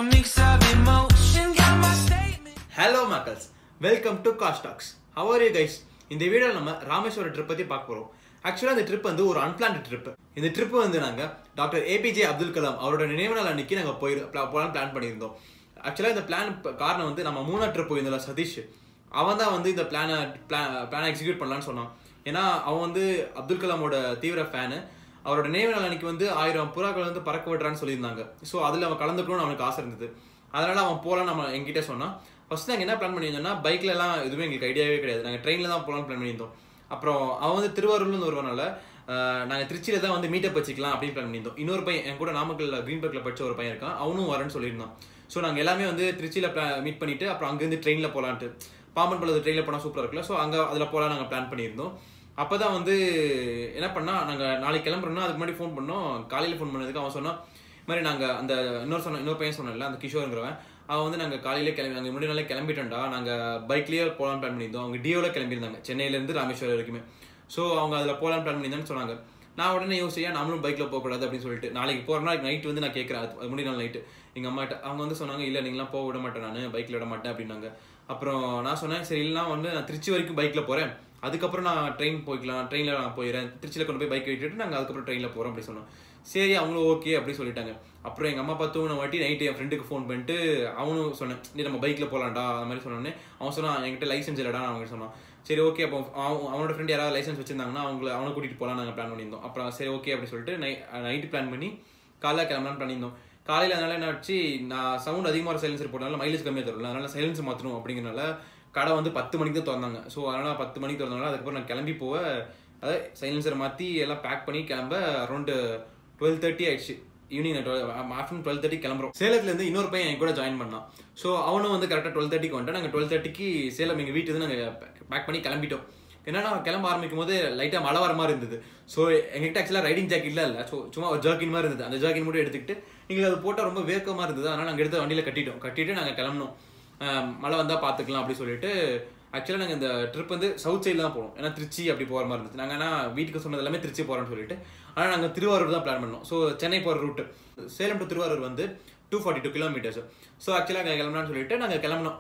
mix of emotion. Got my statement. Hello மக்கள்ஸ் welcome to காஸ்டாக்ஸ் how are you guys இந்த வீடியோவில் நம்ம ராமேஸ்வரம் ட்ரிப் பற்றி பார்க்க போகிறோம் ஆக்சுவலாக இந்த ட்ரிப் வந்து ஒரு அன்பிளான்ட் ட்ரிப் இந்த ட்ரிப் வந்து நாங்கள் டாக்டர் ஏபிஜே அப்துல் கலாம் அவரோட நினைவு நாள் அன்னைக்கு நாங்கள் போய் போகலான்னு பிளான் பண்ணியிருந்தோம் ஆக்சுவலாக இந்த பிளான் காரணம் வந்து நம்ம மூணா ட்ரிப் போயிருந்தோம்ல சதீஷ் அவன் தான் வந்து இந்த பிளானை பிளான் பிளானை எக்ஸிக்யூட் பண்ணலான்னு சொன்னான் ஏன்னா அவன் வந்து அப்துல் கலாமோட தீவிர ஃபேனு அவரோட நினைவு நாள் அன்னைக்கு வந்து ஆயிரம் புறாக்கள் வந்து பறக்க விடுறான்னு சொல்லியிருந்தாங்க ஸோ அதில் அவன் கலந்துக்கணும்னு அவனுக்கு ஆசை இருந்தது அதனால அவன் போகலான்னு நம்ம என்கிட்ட சொன்னான் ஃபர்ஸ்ட் நாங்கள் என்ன பிளான் பண்ணியிருந்தோம்னா பைக்ல எல்லாம் எதுவுமே எங்களுக்கு ஐடியாவே கிடையாது நாங்கள் ட்ரெயினில் தான் போகலான்னு பிளான் பண்ணியிருந்தோம் அப்புறம் அவன் வந்து திருவாரூர்லேருந்து வருவனால நாங்கள் திருச்சியில் தான் வந்து மீட்டப் வச்சுக்கலாம் அப்படின்னு பிளான் பண்ணியிருந்தோம் இன்னொரு பையன் என் கூட நாமக்கல் கிரீன்பர்க்கில் படிச்ச ஒரு பையன் இருக்கான் அவனும் வரேன்னு சொல்லியிருந்தான் ஸோ நாங்கள் எல்லாமே வந்து திருச்சியில் மீட் பண்ணிட்டு அப்புறம் அங்கேருந்து ட்ரெயினில் போகலான்ட்டு பாம்பன் பள்ளது ட்ரெயினில் போனால் சூப்பராக இருக்குல்ல ஸோ அங்கே அதில் போகலாம் நாங்கள் பிளான் பண்ணியிருந்தோம் அப்போ தான் வந்து என்ன பண்ணா நாங்கள் நாளைக்கு கிளம்புறோம்னா அதுக்கு முன்னாடி ஃபோன் பண்ணோம் காலையில் ஃபோன் பண்ணதுக்கு அவன் சொன்னான் இது மாதிரி நாங்கள் அந்த இன்னொரு சொன்ன இன்னொரு பையன் சொன்னல அந்த கிஷோருங்கிறவன் அவன் வந்து நாங்கள் காலையிலே கிளம்பி நாங்கள் முன்னாடி நாளே கிளம்பிட்டோம்டா நாங்கள் பைக்லேயே போகலான்னு பிளான் பண்ணியிருந்தோம் அவங்க டியோவில் கிளம்பியிருந்தாங்க சென்னையிலேருந்து ராமேஸ்வரம் வரைக்குமே ஸோ அவங்க அதில் போகலான்னு பிளான் பண்ணியிருந்தான்னு சொன்னாங்க நான் உடனே யோசிச்சா நம்மளும் பைக்கில் போகக்கூடாது அப்படின்னு சொல்லிட்டு நாளைக்கு போகிறோம்னா நைட் வந்து நான் கேட்குறேன் அது முன்னாடி நாள் நைட்டு எங்கள் அம்மாட்ட அவங்க வந்து சொன்னாங்க இல்லை நீங்களாம் போக விட மாட்டேன் நான் பைக்கில் விட மாட்டேன் அப்படின்னாங்க அப்புறம் நான் சொன்னேன் சரி இல்லைனா வந்து நான் திருச்சி வரைக்கும் பைக்கில் போகிறேன் அதுக்கப்புறம் நான் ட்ரெயின் போய்க்கலாம் ட்ரெயினில் நான் போயிடுறேன் திருச்சியில் கொண்டு போய் பைக் விட்டுட்டு நாங்கள் அதுக்கப்புறம் ட்ரெயினில் போகிறோம் அப்படி சொன்னோம் சரி அவங்களும் ஓகே அப்படி சொல்லிட்டாங்க அப்புறம் எங்கள் அம்மா பார்த்து நான் வாட்டி நைட்டு என் ஃப்ரெண்டுக்கு ஃபோன் பண்ணிட்டு அவனும் சொன்னேன் நீ நம்ம பைக்கில் போகலாம்டா அந்த மாதிரி சொன்னோன்னே அவன் சொன்னான் என்கிட்ட லைசன்ஸ் இல்லைடா அவங்க சொன்னான் சரி ஓகே அப்போ அவன் அவனோட ஃப்ரெண்ட் யாராவது லைசன்ஸ் வச்சிருந்தாங்கன்னா அவங்கள அவனை கூட்டிகிட்டு போகலாம் நாங்கள் பிளான் பண்ணியிருந்தோம் அப்புறம் சரி ஓகே அப்படி சொல்லிட்டு நை நைட்டு பிளான் பண்ணி காலைல கிளம்பலான்னு பண்ணியிருந்தோம் காலையில் அதனால என்ன ஆச்சு நான் சவுண்ட் அதிகமாக சைலன்சர் போட்டனால மைலேஜ் கம்மியாக தரல அதனால சைலன்ஸ் மாற்றணும் அப்படிங்கிறனால கடை வந்து பத்து மணிக்கு தான் திறந்தாங்க ஸோ அதனால் பத்து மணிக்கு திறந்தனால அதுக்கப்புறம் நான் கிளம்பி போக அதாவது சைலன்சரை மாற்றி எல்லாம் பேக் பண்ணி கிளம்ப அரௌண்டு டுவெல் தேர்ட்டி ஆயிடுச்சு ஈவினிங் ஆஃப்டர்நூன் டுவெல் தேர்ட்டி கிளம்புறோம் சேலத்துலேருந்து இன்னொரு பையன் என் கூட ஜாயின் பண்ணான் ஸோ அவனும் வந்து கரெக்டாக டுவெல் தேர்ட்டிக்கு வந்துட்டு நாங்கள் டுவெல் தேர்ட்டிக்கு சேலம் எங்கள் வீட்டுக்கு நாங்கள் பேக் பண்ணி கிளம்பிட்டோம் என்னன்னா கிளம்ப ஆரம்பிக்கும் போது லைட்டாக மழை வர மாதிரி இருந்தது ஸோ எங்ககிட்ட ஆக்சுவலாக ரைடிங் ஜாக்கெட்லாம் இல்லை ஸோ சும்மா ஒரு ஜாக்கின் மாதிரி இருந்தது அந்த ஜாக்கின் மட்டும் எடுத்துக்கிட்டு நீங்கள் அது போட்டால் ரொம்ப வேர்க்கமாக இருந்தது அதனால் நாங்கள் எடுத்து வண்டியில் கட்டிட்டோம் கட்டிட்டு நாங்கள் கிளம்பினோம் ஆஹ் மழை வந்தால் பார்த்துக்கலாம் அப்படி சொல்லிட்டு ஆக்சுவலாக நாங்கள் இந்த ட்ரிப் வந்து சவுத் சைடில் தான் போனோம் ஏன்னா திருச்சி அப்படி போகிற மாதிரி இருந்துச்சு நாங்கள் ஆனால் வீட்டுக்கு சொன்னது எல்லாமே திருச்சி போகிறோம்னு சொல்லிட்டு ஆனால் நாங்கள் திருவாரூர் தான் பிளான் பண்ணோம் ஸோ சென்னை போகிற ரூட்டு சேலம் டு திருவாரூர் வந்து two forty two kilometres so ஆக்சுவலாக நாங்கள் கிளம்பலாம்னு சொல்லிட்டு நாங்கள் கிளம்பினோம்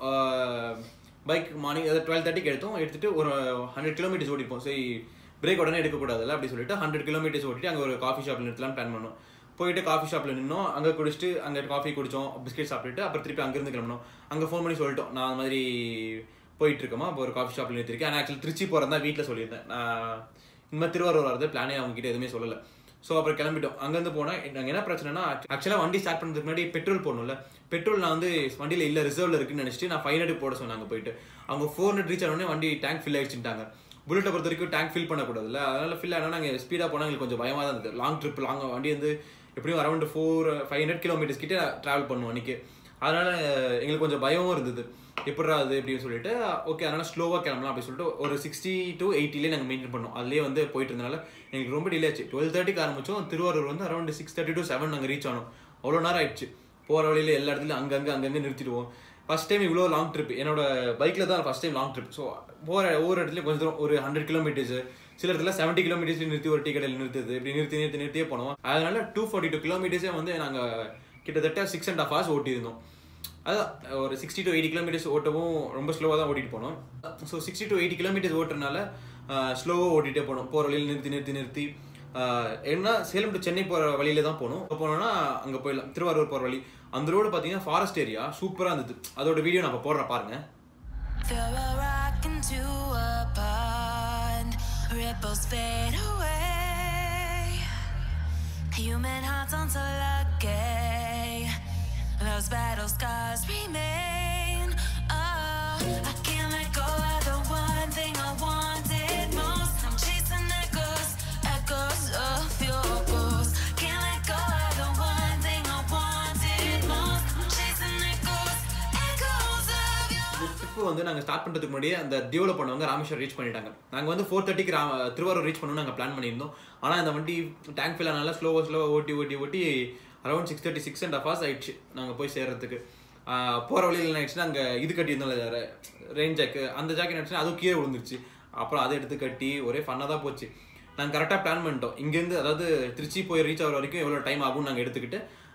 பைக் மார்னிங் அதாவது டுவெல் தேர்ட்டிக்கு எடுத்தோம் எடுத்துட்டு ஒரு ஹண்ட்ரட் கிலோமீட்டர்ஸ் ஓடிப்போம் சரி பிரேக் உடனே எடுக்கக்கூடாதுல்ல அப்படி சொல்லிட்டு ஹண்ட்ரட் கிலோமீட்டர்ஸ் ஓட்டிட்டு அங்கே ஒரு காஃபி ஷாப்பில் நிறுத்தலாம் பிளான் பண்ணோம் போயிட்டு காஃபி ஷாப்பில் நின்னோம் அங்கே குடிச்சிட்டு அங்கே காஃபி குடித்தோம் பிஸ்கெட் சாப்பிட்டுட்டு அப்புறம் திருப்பி அங்கேருந்து கிளம்பணும் அங்கே ஃபோன் பண்ணி சொல்லிட்டோம் நான் அந்த மாதிரி போயிட்டு இருக்கோமா இப்போ ஒரு காஃபி ஷாப்பில் நிறுத்திருக்கேன் ஆனால் ஆக்சுவலி திருச்சி போகிறதா வீட்டில் சொல்லியிருந்தேன் நான் இந்த மாதிரி திருவாரூர் வரது பிளானே அவங்க கிட்ட எதுவுமே சொல்லலை ஸோ அப்புறம் கிளம்பிட்டோம் அங்கேருந்து போனால் நாங்கள் என்ன பிரச்சனைனா ஆக்சுவலாக வண்டி ஸ்டார்ட் பண்ணுறதுக்கு முன்னாடி பெட்ரோல் போடணும்ல பெட்ரோல் நான் வந்து வண்டியில் இல்லை ரிசர்வில் இருக்குன்னு நினச்சிட்டு நான் ஃபைவ் ஹண்ட்ரட் போட சொன்னாங்க போயிட்டு அவங்க ஃபோர் ஹண்ட்ரட் ரீச் ஆனோடனே வண்டி டேங்க் ஃபில் ஆயிடுச்சுட்டாங்க புல்லட்டை பொறுத்த வரைக்கும் டேங்க் ஃபில் பண்ணக்கூடாதுல்ல அதனால ஃபில் ஆனால் நாங்கள் ஸ்பீடாக போனால் எங்களுக்கு கொஞ்சம் பயமாக தான் இருந்தது லாங் ட்ரிப் லாங் வண்டி வந்து எப்படியும் around four five hundred kilometres கிட்ட ட்ராவல் பண்ணுவோம் அன்றைக்கி அதனால எங்களுக்கு கொஞ்சம் பயமும் இருந்தது எப்படா அது அப்படின்னு சொல்லிட்டு ஓகே அதனால ஸ்லோவாக கிளம்பலாம் அப்படின்னு சொல்லிட்டு ஒரு சிக்ஸ்டி டு எயிட்டிலே நாங்கள் மெயின்டைன் பண்ணோம் அதுலேயே வந்து போயிட்டு இருந்தனால எங்களுக்கு ரொம்ப டிலே ஆச்சு டுவெல் தேர்ட்டிக்கு ஆரம்பிச்சோம் திருவாரூர் வந்து around six thirty to seven நாங்கள் ரீச் ஆனோம் அவ்வளோ நேரம் ஆயிடுச்சு போகிற வழியில் எல்லா இடத்துலையும் அங்கங்கே அங்கங்கே நிறுத்திடுவோம் ஃபஸ்ட் டைம் இவ்வளோ லாங் ட்ரிப் என்னோட பைக்கில் தான் first time long trip so போகிற ஒவ்வொரு இடத்துலையும் கொஞ்சம் தூரம் ஒரு ஹண்ட்ரட் கிலோமீட்டர்ஸ் சில இடத்துல செவன்ட்டி கிலோமீட்டர்ஸ் நிறுத்தி ஒரு டீ கடையில் நிறுத்துது இப்படி நிறுத்தி நிறுத்தி நிறுத்தியே போனோம் அதனால டூ ஃபார்ட்டி டூ கிலோமீட்டர்ஸே வந்து நாங்கள் கிட்டத்தட்ட சிக்ஸ் அண்ட் ஹாஃப் ஹவர்ஸ் ஓட்டியிருந்தோம் அதான் ஒரு சிக்ஸ்டி டு எயிட்டி கிலோமீட்டர்ஸ் ஓட்டவும் ரொம்ப ஸ்லோவாக தான் ஓட்டிட்டு போனோம் so sixty to eighty kilometres ஓட்டுறதுனால ஸ்லோவாக ஓட்டிகிட்டே போனோம் போகிற வழியில் நிறுத்தி நிறுத்தி நிறுத்தி என்ன சேலம் டு சென்னை போகிற வழியில தான் போகணும் போனோம்னா அங்கே போயிடலாம் திருவாரூர் போகிற வழி அந்த ரோடு பார்த்தீங்கன்னா ஃபாரஸ்ட் ஏரியா சூப்பராக இருந்தது அதோட வீடியோ நான் இப்போ போடுறேன் பாருங்க Throw a rock into a pond, ripples fade away. Human hearts aren't so lucky. Those battle scars remain. Oh, I can't let go of the one thing I wanted most. I'm chasing echoes, echoes of your ghost. Can't let go of the one thing I wanted most. I'm chasing echoes, echoes of your. Trip வந்து நாங்கள் start பண்ணுறதுக்கு முன்னாடியே அந்த டியோவில் பண்ணவங்க Rameswaram reach பண்ணிட்டாங்க நாங்கள் வந்து four தேர்ட்டிக்கு ரா திருவாரூர் ரீச் பண்ணணும்னு நாங்கள் பிளான் பண்ணியிருந்தோம் ஆனால் இந்த வண்டி டேங்க் ஃபில் ஆனால ஸ்லோவாக ஸ்லோவாக ஓட்டி ஓட்டி ஓட்டி around six thirty six and half ஆயிடுச்சு நாங்கள் போய் சேர்றதுக்கு போகிற வழியில் என்ன ஆயிடுச்சுன்னா அங்கே இது கட்டியிருந்தோம்ல ரெயின் ஜாக்கு அந்த ஜாக்கெட் ஆயிடுச்சுன்னா அதுவும் கீழே விழுந்துருச்சு அப்புறம் அதை எடுத்து கட்டி ஒரே ஃபன்னாக தான் போச்சு நாங்கள் கரெக்டாக பிளான் பண்ணிட்டோம் இங்கேருந்து அதாவது திருச்சி போய் ரீச் ஆகிற வரைக்கும் எவ்வளோ டைம் ஆகும்னு நாங்கள் எடுத்துக்கிட்டு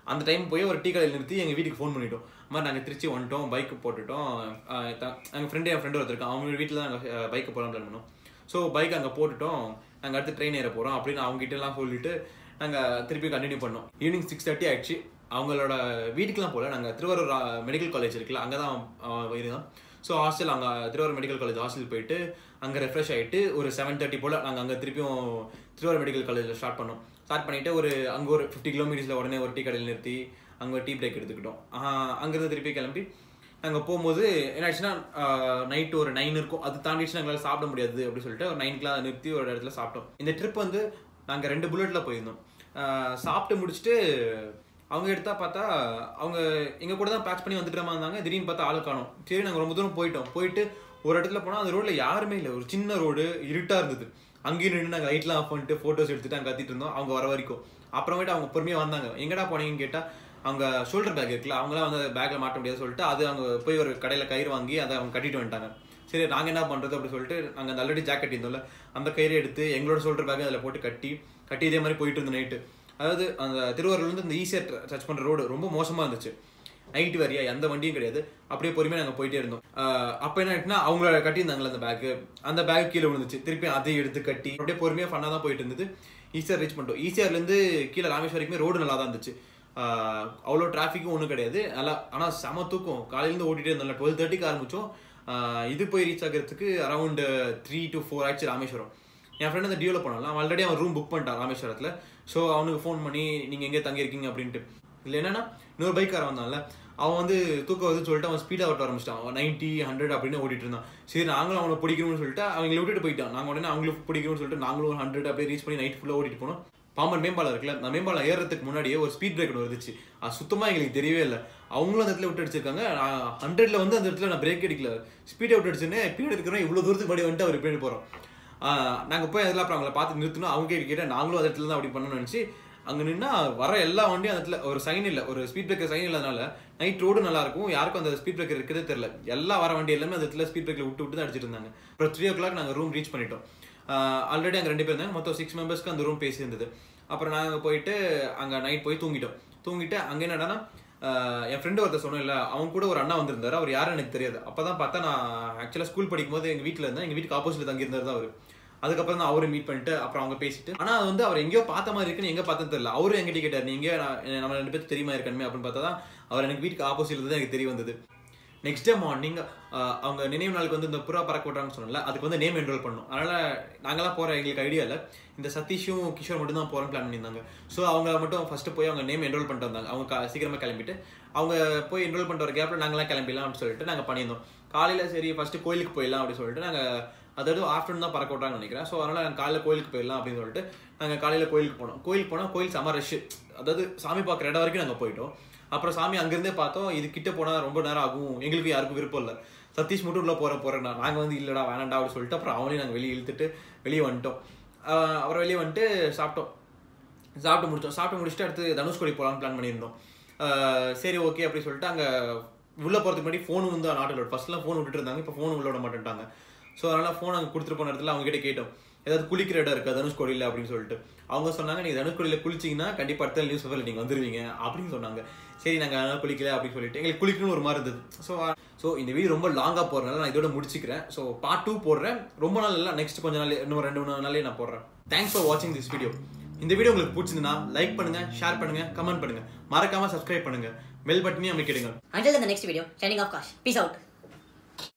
அந்த டைம் போய் ஒரு டீ கடையில் நிறுத்தி எங்கள் வீட்டுக்கு ஃபோன் பண்ணிட்டோம் இந்த மாதிரி நாங்கள் திருச்சி வந்துட்டோம் பைக்கு போட்டுட்டோம் ஆஹ் த- எங்கள் ஃப்ரெண்டு என் ஃப்ரெண்டு ஒருத்தருக்கான் அவங்க வீட்டில் தான் நாங்கள் பைக்கை போகலாம் பிளான் பண்ணோம் ஸோ பைக் அங்கே போட்டுட்டோம் நாங்கள் அடுத்து ட்ரெயின் ஏற போகிறோம் அப்படின்னு அவங்க கிட்ட எல்லாம் சொல்லிட்டு நாங்கள் திருப்பி கண்டினியூ பண்ணோம் ஈவினிங் சிக்ஸ் தேர்ட்டி ஆயிடுச்சு அவங்களோட வீட்டுக்குலாம் போகல நாங்கள் திருவாரூர் மெடிக்கல் காலேஜ் இருக்குல்ல அங்கே தான் இருந்தோம் ஸோ ஹாஸ்டல் அங்கே திருவாரூர் மெடிக்கல் காலேஜ் ஹாஸ்டல் போயிட்டு அங்கே ரெஃப்ரெஷ் ஆகிட்டு ஒரு செவன் தேர்ட்டி போல் நாங்கள் அங்கே திருப்பியும் திருவாரூர் மெடிக்கல் காலேஜில் ஸ்டார்ட் பண்ணோம் ஸ்டார்ட் பண்ணிவிட்டு ஒரு அங்கே ஒரு ஃபிஃப்டி கிலோமீட்டர்ஸில் உடனே ஒரு டீ கடையில் நிறுத்தி அங்கே டீ பிரேக் எடுத்துக்கிட்டோம் ஆஹ் அங்கேருந்து திருப்பி கிளம்பி நாங்கள் போகும்போது என்னாச்சுன்னா நைட்டு ஒரு நைன் இருக்கும் அது தாண்டிடுச்சு எங்களால் சாப்பிட முடியாது அப்படின்னு சொல்லிட்டு ஒரு நைன்க்குலாம் நிறுத்தி ஒரு இடத்துல சாப்பிட்டோம் இந்த ட்ரிப் வந்து நாங்கள் ரெண்டு புல்லட்டில் போயிருந்தோம் ஆஹ் சாப்பிட்டு முடிச்சுட்டு அவங்க எடுத்தா பார்த்தா அவங்க எங்க கூட தான் பேட்ச் பண்ணி வந்துட்டு இருந்தாங்க திடீர்னு பார்த்தா ஆளு காணோம் சரி நாங்கள் ரொம்ப தூரம் போயிட்டோம் போயிட்டு ஒரு இடத்துல போனால் அந்த ரோட்ல யாருமே இல்லை ஒரு சின்ன ரோடு இருட்டா இருந்தது அங்கேயும் நின்று நாங்கள் லைட்லாம் ஆஃப் பண்ணிட்டு ஃபோட்டோஸ் எடுத்துட்டு அங்கே கத்திட்டு இருந்தோம் அவங்க வர வரைக்கும் அப்புறமேட்டு அவங்க பொறுமையாக வந்தாங்க எங்கடா போனீங்கன்னு கேட்டால் அவங்க ஷோல்டர் பேக் இருக்குல்ல அவங்களாம் வந்து பேக்கில் மாட்ட முடியாது சொல்லிட்டு அது அவங்க போய் ஒரு கடையில் கயிறு வாங்கி அதை அவங்க கட்டிட்டு வந்துட்டாங்க சரி நாங்கள் என்ன பண்ணுறது அப்படி சொல்லிட்டு நாங்கள் அந்த ஆல்ரெடி ஜாக்கெட் இருந்தோம்ல அந்த கயிறு எடுத்து எங்களோட ஷோல்டர் பேக் அதில் போட்டு கட்டி கட்டி இதே மாதிரி போயிட்டு இருந்த நைட்டு அதாவது அந்த திருவாரூர்லேருந்து இந்த ஈஸியாக டச் பண்ணுற ரோடு ரொம்ப மோசமாக இருந்துச்சு நைட்டு வரியா எந்த வண்டியும் கிடையாது அப்படியே பொறுமையாக நாங்கள் போயிட்டே இருந்தோம் அப்போ என்ன ஆயிட்டுனா அவங்கள கட்டியிருந்தாங்களே அந்த பேக்கு அந்த பேக் கீழே விழுந்துச்சு திருப்பி அதையும் எடுத்து கட்டி அப்படியே பொறுமையாக ஃபன்னாக தான் போயிட்டு இருந்தது ஈஸியாக ரீச் பண்ணிட்டோம் ஈஸியார்லேருந்து கீழே ராமேஸ்வரம் வரைக்குமே ரோடு நல்லா தான் இருந்துச்சு ஆஹ் அவ்வளோ டிராஃபிக்கும் ஒன்றும் கிடையாது நல்லா ஆனால் செம தூக்கம் காலையிலேருந்து ஓட்டிகிட்டே இருந்தோம்ல டுவெல் தேர்ட்டிக்கு ஆரம்பித்தோம் இது போய் ரீச் ஆகிறதுக்கு அரௌண்ட் த்ரீ டு ஃபோர் ஆயிடுச்சு ராமேஸ்வரம் என் ஃப்ரெண்ட் அந்த டியூவில் போனால அவன் ஆல்ரெடி அவன் ரூம் புக் பண்ணிட்டான் ராமேஸ்வரத்தில் ஸோ அவனுக்கு ஃபோன் பண்ணி நீங்கள் எங்கே தங்கியிருக்கீங்க அப்படின்ட்டு இல்லை என்னன்னா இன்னொரு பைக்காரன் வந்தான்ல அவன் வந்து தூக்கம் வந்து சொல்லிட்டு அவன் ஸ்பீடாக ஓட்ட ஆரம்பிச்சிட்டான் அவன் நைன்ட்டி ஹண்ட்ரட் அப்படின்னு ஓட்டிட்டு இருந்தான் சரி நாங்களும் அவனை பிடிக்கணும்னு சொல்லிட்டு அவங்களை விட்டுட்டு போயிட்டான் நாங்கள் உடனே அவங்களுக்கு பிடிக்கணும்னு சொல்லிட்டு நாங்களும் ஒரு ஹண்ட்ரட் அப்படியே ரீச் பண்ணி நைட் ஃபுல்லாக ஓட்டிட்டு போனோம் பாம்பன் மேம்பாலம் இருக்குல்ல அந்த மேம்பாலம் ஏறுறதுக்கு முன்னாடியே ஒரு ஸ்பீட் பிரேக் வந்துச்சு அது சுத்தமாக எங்களுக்கு தெரியவே இல்லை அவங்களும் அந்த இடத்துல விட்டு அடிச்சிருக்காங்க நான் ஹண்ட்ரட்ல வந்து அந்த இடத்துல நான் பிரேக் அடிக்கல ஸ்பீடை விட்டு அடிச்சுன்னு பின்னாடி இருக்கிறோம் இவ்வளோ தூரத்துக்கு முன்னாடி வந்துட்டு அவர் பின்னாடி போகிறோம் நாங்கள் போய் அதில் அப்புறம் அவங்கள பார்த்து நிறுத்தணும் அவங்க கேட்டால் நாங்களும் அந்த இடத்துல தான் அப்படி பண்ணணும்னு நினச்சி அங்கே நின்னா வர எல்லா வண்டியும் அந்த இடத்துல ஒரு சைன் இல்லை ஒரு ஸ்பீட் பிரேக்கர் சைன் இல்லாதனால நைட் ரோடு நல்லா இருக்கும் யாருக்கும் அந்த ஸ்பீட் பிரேக்கர் இருக்கிறதே தெரியல எல்லா வர வண்டி எல்லாமே அந்த இடத்துல ஸ்பீட் பிரேக்கர் விட்டு விட்டு தான் அடிச்சிட்டு இருந்தாங்க அப்புறம் த்ரீ ஓ கிளாக் நாங்கள் ரூம் ரீச் பண்ணிட்டோம் ஆல்ரெடி அங்கே ரெண்டு பேர் இருந்தாங்க மொத்தம் சிக்ஸ் மெம்பர்ஸ்க்கு அந்த ரூம் பேசியிருந்தது அப்புறம் நாங்கள் போயிட்டு அங்கே நைட் போய் தூங்கிட்டோம் தூங்கிட்டு அங்கே என்னடான்னா ஆஹ் என் ஃப்ரெண்டு ஒருத்தர் சொன்னேன்ல அவன் கூட ஒரு அண்ணா வந்திருந்தாரு அவர் யாரும் எனக்கு தெரியாது அப்பதான் பார்த்தா நான் ஆக்சுவலாக ஸ்கூல் படிக்கும்போது எங்கள் வீட்டில் இருந்தேன் எங்கள் வீட்டுக்கு ஆப்போசிட்ல தங்கியிருந்தார் தான் அவர் அதுக்கப்புறம் தான் அவரை மீட் பண்ணிட்டு அப்புறம் அவங்க பேசிட்டு ஆனா அது வந்து அவர் எங்கேயோ பார்த்த மாதிரி இருக்குன்னு எங்க பார்த்தது தெரியல அவரும் எங்கிட்ட கேட்டார் நீங்க நான் நம்ம ரெண்டு பேருக்கு தெரியுமா இருக்கணுமே அப்படின்னு பார்த்தா தான் அவர் எனக்கு வீட்டுக்கு ஆப்போசிட்ல தான் எனக்கு தெரிய வந்தது நெக்ஸ்ட் டே மார்னிங் அவங்க நினைவு நாளுக்கு வந்து இந்த புறா பறக்க விட்றாங்கன்னு சொன்னல அதுக்கு வந்து நேம் என்ரோல் பண்ணோம் அதனால நாங்களாம் போற எங்களுக்கு ஐடியா இல்லை இந்த சதீஷும் கிஷோர் மட்டும் தான் போறோம்னு பிளான் பண்ணியிருந்தாங்க ஸோ அவங்க மட்டும் ஃபர்ஸ்ட் போய் அவங்க நேம் என்ரோல் பண்ணிட்டு வந்தாங்க அவங்க கா- சீக்கிரமா கிளம்பிட்டு அவங்க போய் என்ரோல் பண்ணிட்டு வர கேப்ல நாங்களாம் கிளம்பிடலாம் அப்படின்னு சொல்லிட்டு நாங்க பண்ணியிருந்தோம் காலையில சரி ஃபர்ஸ்ட் கோயிலுக்கு போயிடலாம் அப்படின்னு சொல்லிட்டு நாங்க அதாவது ஆஃப்டர்நூன் தான் பறக்க விட்றாங்கன்னு நினைக்கிறேன் ஸோ அதனால நாங்கள் காலையில் கோயிலுக்கு போயிடலாம் அப்படின்னு சொல்லிட்டு நாங்கள் காலையில் கோயிலுக்கு போனோம் கோயிலுக்கு போனால் கோயில் செம ரஷ் அதாவது சாமி பார்க்குற இடம் வரைக்கும் நாங்கள் போயிட்டோம் அப்புறம் சாமி அங்கேருந்தே பார்த்தோம் இது கிட்ட போனால் ரொம்ப நேரம் ஆகும் எங்களுக்கு யாருக்கும் விருப்பம் இல்லை சதீஷ் மட்டும் உள்ள போகிற போகிறேன் நாங்கள் வந்து இல்லைடா வேணாண்டா அப்படின்னு சொல்லிட்டு அப்புறம் அவனையும் நாங்கள் வெளியே இழுத்துட்டு வெளியே வந்துட்டோம் ஆஹ் அப்புறம் வெளியே வந்துட்டு சாப்பிட்டோம் சாப்பிட்டு முடிச்சோம் சாப்பிட்டு முடிச்சுட்டு அடுத்து தனுஷ்கோடி போகலான்னு பிளான் பண்ணியிருந்தோம் ஆஹ் சரி ஓகே அப்படி சொல்லிட்டு அங்கே உள்ளே போகிறதுக்கு முன்னாடி ஃபோனு வந்து நாட்டில் ஃபர்ஸ்ட்லாம் ஃபோன் விட்டுட்டு இருந்தாங்க இப்போ ஃபோன் உள்ள விட மாட்டேன்ட்டாங்க ஸோ அதனால் ஃபோன் அங்கே கொடுத்துட்டு போன இடத்துல அவங்க கிட்ட கேட்டோம் ஏதாவது குளிக்கிற இடம் இருக்கா தனுஷ்கோடியில் அப்படின்னு சொல்லிட்டு அவங்க சொன்னாங்க நீங்கள் தனுஷ்கோடியில் குளிச்சிங்கன்னா கண்டிப்பாக அடுத்த நியூஸ் பேப்பரில் நீங்கள் வந்துருவீங்க அப்படின்னு சொன்னாங்க சரி நாங்கள் அதெல்லாம் குளிக்கல அப்படின்னு சொல்லிட்டு எங்களுக்கு குளிக்கணும்னு ஒரு மாதிரி இருந்தது ஸோ ஸோ இந்த வீடியோ ரொம்ப லாங்காக போகிறனால நான் இதோட முடிச்சுக்கிறேன் ஸோ பார்ட் டூ போடுறேன் ரொம்ப நாள் இல்லை நெக்ஸ்ட் கொஞ்ச நாள் இன்னும் ரெண்டு மூணு நாளே நான் போடுறேன் தேங்க்ஸ் ஃபார் வாட்சிங் திஸ் வீடியோ இந்த வீடியோ உங்களுக்கு பிடிச்சிருந்தா லைக் பண்ணுங்க ஷேர் பண்ணுங்க கமெண்ட் பண்ணுங்க மறக்காம சப்ஸ்கிரைப் பண்ணுங்க பெல் பட்டனையும் அமைக்கிடுங்க Until then, the next video, signing off, Kash. Peace out.